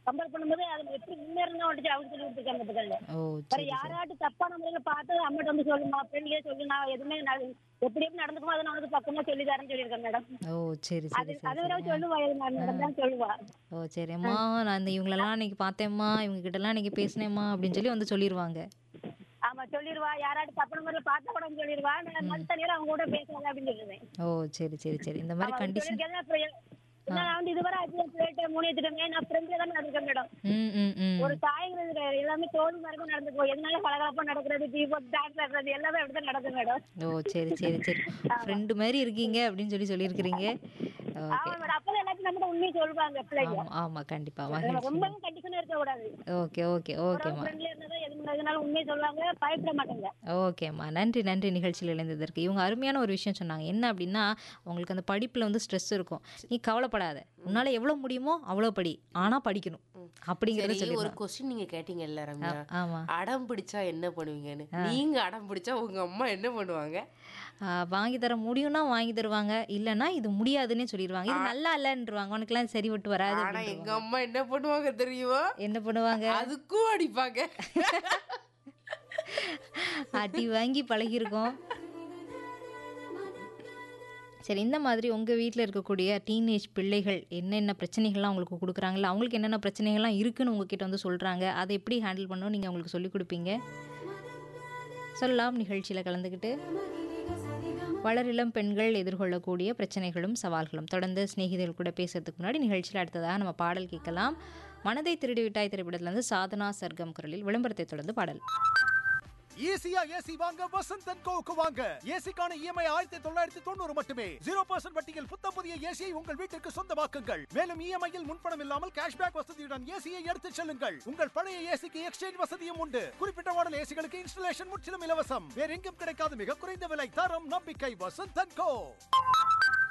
Compare பண்ணும்போது அது எப்படி முன்னேறணும் வந்துச்சு அவங்க சொல்லி கொடுத்துருக்காங்க பக்கத்துல ஓ வேற சரி சரி யாராட்டும் தப்பான முறையில பார்த்து அம்மாட்ட வந்து சொல்லுமா ஃப்ரெண்ட்லயே சொல்லு நான் எதுவுமே நான் எப்படி எப்படி நடந்துக்குமோ அதை நான் உனக்கு பக்கமா சொல்லி தரேன்னு சொல்லியிருக்கேன் மேடம் ஓ சரி அது சரி அதை சரி விட சரி சொல்லுவா மேடம் தான் சொல்லுவா ஓ சரிம்மா நான் இந்த இவங்களெல்லாம் இன்னைக்கு பார்த்தேம்மா இவங்க கிட்டலாம் இன்னைக்கு பேசினேம்மா அப்படின்னு சொல்லி வந்து சொல்லிடுவாங்க ஆமா சொல்லிடுவா யாராட்டும் தப்பான முறையில பார்த்தா கூட சொல்லிடுவா நான் மத்த நேரம் அவங்க கூட பேசுவாங்க அப்படின்னு சொல்லுவேன் ஓ சரி சரி சரி இந்த மாதிரி அவன் கண்டிஷன் சொல்லியிருக்கேன் அப்புறம் எ- நான் வந்து இதுவரை ஆச்சு பிளேட்டை மூணு எடுத்துட்டோமே நான் ஃப்ரெண்ட்ல தான் நடந்திருக்கேன் மேடம் ம் ம் ம் ஒரு தாய்ங்கிறது கிடையாது. எல்லாமே தோல் மரமும் நடந்துக்குவோம் எதனால கலகலப்பா நடக்கிறது டீ போட்டு டான்ஸ் ஆடுறது எல்லாமே அப்படிதான் நடக்கும் மேடம் ஓ சரி சரி சரி ஃப்ரெண்டு மாதிரி இருக்கீங்க அப்படின்னு சொல்லி சொல்லியிருக்கிறீங்க ஓகே ஆமா மேடம் அப்பதான் எல்லாத்தையும் நம்ம உண்மையை சொல்லுவாங்க பிள்ளைங்க ஆமாம் ஆமாம் கண்டிப்பாக மகிழ்ச்சி ரொம்பவும் கண்டிஷனா இருக்க கூடாது ஓகே ஓகே ஓகேம்மா ஃப்ரெண்ட்ல இருந்தா எது எதுனாலும் உண்மையை சொல்லுவாங்க பயப்பட மாட்டாங்க ஓகேம்மா நன்றி நன்றி நிகழ்ச்சியில் இணைந்ததற்கு இவங்க அருமையான ஒரு விஷயம் சொன்னாங்க என்ன அப்படின்னா உங்களுக்கு அந்த படிப்பில் வந்து ஸ்ட்ரெஸ் இருக்கும் நீ கவலைப்படாத உன்னால் எவ்வளோ முடியுமோ அவ்வளோ படி ஆனால் படிக்கணும் அப்படிங்கிறத சரி சொல்லி ஒரு கொஸ்டின் நீங்க கேட்டீங்கல்ல ரம்யா ஆமாம் அடம் பிடிச்சா என்ன பண்ணுவீங்கன்னு நீங்க அடம் பிடிச்சா உங்க அம்மா என்ன பண்ணுவாங்க வாங்கி தர முடியும்னா வாங்கி தருவாங்க இல்லைன்னா இது முடியாதுன்னே சொல்லிடுவாங்க இது நல்லா இல்லைன்றவாங்க உனக்குலாம் சரி விட்டு வராது ஆனா அப்படின்றுவாங்க. எங்க அம்மா என்ன பண்ணுவாங்க தெரியுமா என்ன பண்ணுவாங்க அதுக்கும் அடிப்பாங்க அடி வாங்கி பழகியிருக்கோம் சரி இந்த மாதிரி உங்கள் வீட்டில் இருக்கக்கூடிய டீனேஜ் பிள்ளைகள் என்னென்ன பிரச்சனைகள்லாம் உங்களுக்கு கொடுக்குறாங்களா அவங்களுக்கு என்னென்ன பிரச்சனைகள்லாம் இருக்குன்னு உங்ககிட்ட வந்து சொல்கிறாங்க அதை எப்படி ஹேண்டில் பண்ணணும் நீங்கள் அவங்களுக்கு சொல்லிக் கொடுப்பீங்க சொல்லலாம் நிகழ்ச்சியில் கலந்துக்கிட்டு வளரிளம் பெண்கள் எதிர்கொள்ளக்கூடிய பிரச்சனைகளும் சவால்களும் தொடர்ந்து சிநேகிதர்கள் கூட பேசுறதுக்கு முன்னாடி நிகழ்ச்சியில் அடுத்ததாக நம்ம பாடல் கேட்கலாம் மனதை திருடி விட்டாய் திரைப்படத்திலிருந்து சாதனா சர்க்கம் குரலில் விளம்பரத்தை தொடர்ந்து பாடல் ஈஸியா ஏசி வாங்க வசந்த் அண்ட் கோவுக்கு வாங்க ஏசிக்கான இஎம்ஐ ஆயிரத்தி தொள்ளாயிரத்தி தொண்ணூறு மட்டுமே ஜீரோ பர்சன்ட் வட்டியில் புத்தம் புதிய ஏசியை உங்கள் வீட்டிற்கு சொந்தமாக்குங்கள் மேலும் இஎம்ஐயில் முன்பணம் இல்லாமல் கேஷ்பேக் வசதியுடன் ஏசியை எடுத்துச் செல்லுங்கள் உங்கள் பழைய ஏசிக்கு எக்ஸ்சேஞ்ச் வசதியும் உண்டு குறிப்பிட்ட மாடல் ஏசிகளுக்கு இன்ஸ்டலேஷன் முற்றிலும் இலவசம் வேற எங்கும் கிடைக்காத மிக குறைந்த விலை தரம் நம்பிக்கை வசந்த் அண்ட் கோ